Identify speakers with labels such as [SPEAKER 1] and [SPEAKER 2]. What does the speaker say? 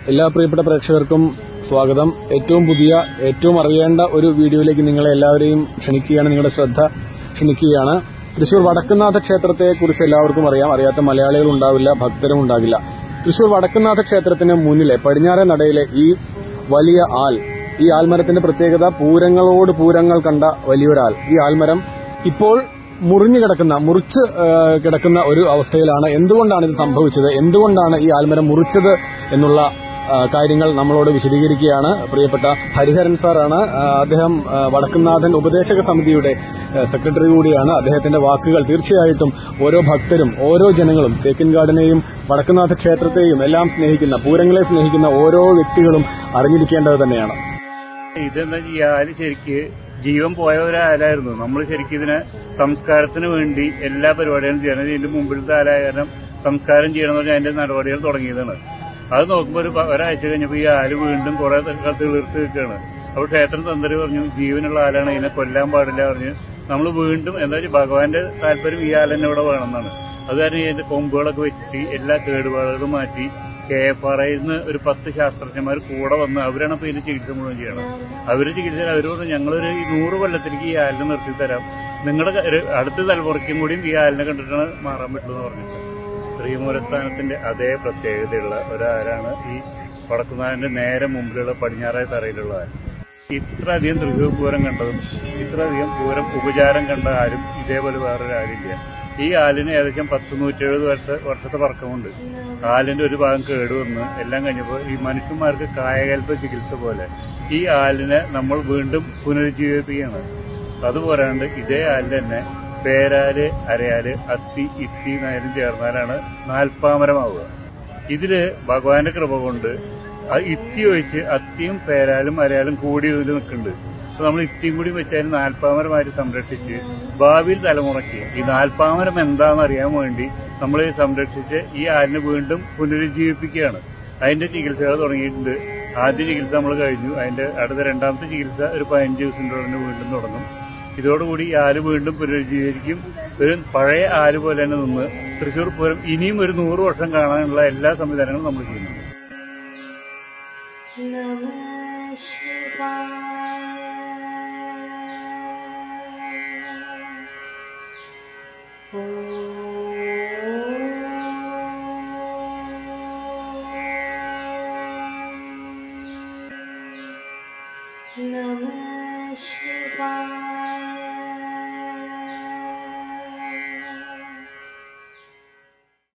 [SPEAKER 1] എല്ലാ പ്രിയപ്പെട്ട പ്രേക്ഷകർക്കും സ്വാഗതം ഏറ്റവും പുതിയ ഏറ്റവും അറിയേണ്ട ഒരു വീഡിയോയിലേക്ക് നിങ്ങളെ എല്ലാവരെയും ക്ഷണിക്കുകയാണ് നിങ്ങളുടെ ശ്രദ്ധ ക്ഷണിക്കുകയാണ് തൃശൂർ വടക്കുന്നാഥ ക്ഷേത്രത്തെ കുറിച്ച് എല്ലാവർക്കും അറിയാം അറിയാത്ത മലയാളികൾ ഉണ്ടാവില്ല ഭക്തരും ഉണ്ടാകില്ല തൃശൂർ വടക്കുന്നാഥ ക്ഷേത്രത്തിന് മുന്നിലെ പടിഞ്ഞാറേ നടയിലെ ഈ വലിയ ആൽ ഈ ആൽമരത്തിന്റെ പ്രത്യേകത പൂരങ്ങളോട് പൂരങ്ങൾ കണ്ട വലിയൊരാൽ ഈ ആൽമരം ഇപ്പോൾ മുറിഞ്ഞു കിടക്കുന്ന മുറിച്ച് ആ, കിടക്കുന്ന ഒരു അവസ്ഥയിലാണ് എന്തുകൊണ്ടാണ് ഇത് സംഭവിച്ചത് എന്തുകൊണ്ടാണ് ഈ ആൽമരം മുറിച്ചത് എന്നുള്ള ആ, കാര്യങ്ങൾ നമ്മളോട് വിശദീകരിക്കുകയാണ് പ്രിയപ്പെട്ട ഹരിഹരൻ സാറാണ് ആ, അദ്ദേഹം ആ, വടക്കുംനാഥൻ ഉപദേശക സമിതിയുടെ ആ, സെക്രട്ടറി കൂടിയാണ് അദ്ദേഹത്തിന്റെ വാക്കുകൾ തീർച്ചയായിട്ടും ഓരോ ഭക്തരും ഓരോ ജനങ്ങളും തേക്കിൻകാടിനെയും വടക്കുംനാഥ ക്ഷേത്രത്തെയും എല്ലാം സ്നേഹിക്കുന്ന പൂരങ്ങളെ സ്നേഹിക്കുന്ന ഓരോ വ്യക്തികളും അറിഞ്ഞിരിക്കേണ്ടത് തന്നെയാണ്
[SPEAKER 2] ഇതെന്താ ചെയ്യാല് ശരിക്ക് ജീവൻ പോയ ഒരാലായിരുന്നു നമ്മൾ ശരിക്കും ഇതിനെ സംസ്കാരത്തിന് വേണ്ടി എല്ലാ പരിപാടികളും ചെയ്യണം ഇതിന്റെ മുമ്പിലത്തെ ആലായ കാരണം സംസ്കാരം ചെയ്യണമെന്ന് പറഞ്ഞാൽ അതിന്റെ നടപടികൾ തുടങ്ങിയതാണ് അത് നോക്കുമ്പോൾ ഒരു പ- ഒരാഴ്ച കഴിഞ്ഞപ്പോൾ ഈ ആല് വീണ്ടും കുറെ തീർത്ത് നിൽക്കുകയാണ് അപ്പോൾ ക്ഷേത്രം തന്ത്രി പറഞ്ഞു ജീവനുള്ള ആലാണ് ഇതിനെ കൊല്ലാൻ പാടില്ല പറഞ്ഞു നമ്മൾ വീണ്ടും എന്താ വെച്ചാൽ ഭഗവാന്റെ താല്പര്യം ഈ ആലെന്നെ ഇവിടെ വേണമെന്നാണ് അത് കാരണം ഇതിന്റെ കൊമ്പുകളൊക്കെ വെട്ടി എല്ലാ കേടുപാടുകളും മാറ്റി കെ എഫ് ആർ നിന്ന് ഒരു പത്ത് ശാസ്ത്രജ്ഞന്മാർ കൂടെ വന്ന് അവരാണ് ഇപ്പൊ ഇതിന്റെ ചികിത്സ മുഴുവൻ ചെയ്യണം അവര് ചികിത്സ അവർ പറഞ്ഞു ഞങ്ങളൊരു ഈ നൂറ് കൊല്ലത്തിലേക്ക് ഈ ആലിനെ നിർത്തി തരാം നിങ്ങളുടെ ക- ഒരു അടുത്ത തലമുറയ്ക്കും കൂടിയും ഈ ആലിനെ കണ്ടിട്ടാണ് മാറാൻ പറ്റുള്ളൂ എന്ന് പറഞ്ഞിട്ട് ശ്രീമൂലസ്ഥാനത്തിന്റെ അതേ പ്രത്യേകതയുള്ള ഒരാരാണ് ഈ വടക്കുന്നാഥന്റെ നേരെ മുമ്പിലുള്ള പടിഞ്ഞാറേ തറയിലുള്ള ആൽ ഇത്ര അധികം തൃശ്ശൂർ പൂരം കണ്ടതും ഇത്ര അധികം പൂരം ഉപചാരം കണ്ട ആരും ഇതേപോലെ വേറൊരു ആലില്ല ഈ ആലിന് ഏകദേശം പത്ത് നൂറ്റെഴുപത് വർഷത്തെ വർഷത്തെ വർക്കമുണ്ട് ആലിന്റെ ഒരു ഭാഗം കേടുവന്ന് എല്ലാം കഴിഞ്ഞപ്പോൾ ഈ മനുഷ്യന്മാർക്ക് കായകൽപ്പ ചികിത്സ പോലെ ഈ ആലിനെ നമ്മൾ വീണ്ടും പുനരുജ്ജീവിപ്പിക്കുകയാണ് അതുപോരാണ്ട് ഇതേ ആലിൽ തന്നെ പേരാല് അരയാല് അത്തി ഇത്തി നായാലും ചേർന്നാലാണ് നാൽപ്പാമരമാവുക ഇതില് ഭഗവാന്റെ കൃപ കൊണ്ട് ആ ഇത്തി ഒഴിച്ച് അത്തിയും പേരാലും അരയാലും കൂടി ഇതിൽ നിൽക്കുന്നുണ്ട് അപ്പൊ നമ്മൾ ഇത്തിയും കൂടി വെച്ച് അതിന് നാൽപ്പാമരമായിട്ട് സംരക്ഷിച്ച് ഭാവിയിൽ തലമുറയ്ക്ക് ഈ നാൽപ്പാമരം എന്താണെന്ന് അറിയാൻ വേണ്ടി നമ്മൾ സംരക്ഷിച്ച് ഈ ആലിനെ വീണ്ടും പുനരുജ്ജീവിപ്പിക്കുകയാണ് അതിന്റെ ചികിത്സകൾ തുടങ്ങിയിട്ടുണ്ട് ആദ്യ ചികിത്സ നമ്മൾ കഴിഞ്ഞു അതിന്റെ അടുത്ത രണ്ടാമത്തെ ചികിത്സ ഒരു പതിനഞ്ച് ദിവസത്തിനുള്ളിൽ വീണ്ടും തുടങ്ങും ഇതോടുകൂടി ഈ ആല് വീണ്ടും പുനരുജ്ജീവിക്കും ഒരു പഴയ ആല് പോലെ തന്നെ നിന്ന് തൃശൂർ പൂരം ഇനിയും ഒരു നൂറ് വർഷം കാണാനുള്ള എല്ലാ സംവിധാനങ്ങളും നമ്മൾ ചെയ്യുന്നുണ്ട്
[SPEAKER 3] नमः शिवाय ॐ नमः शिवाय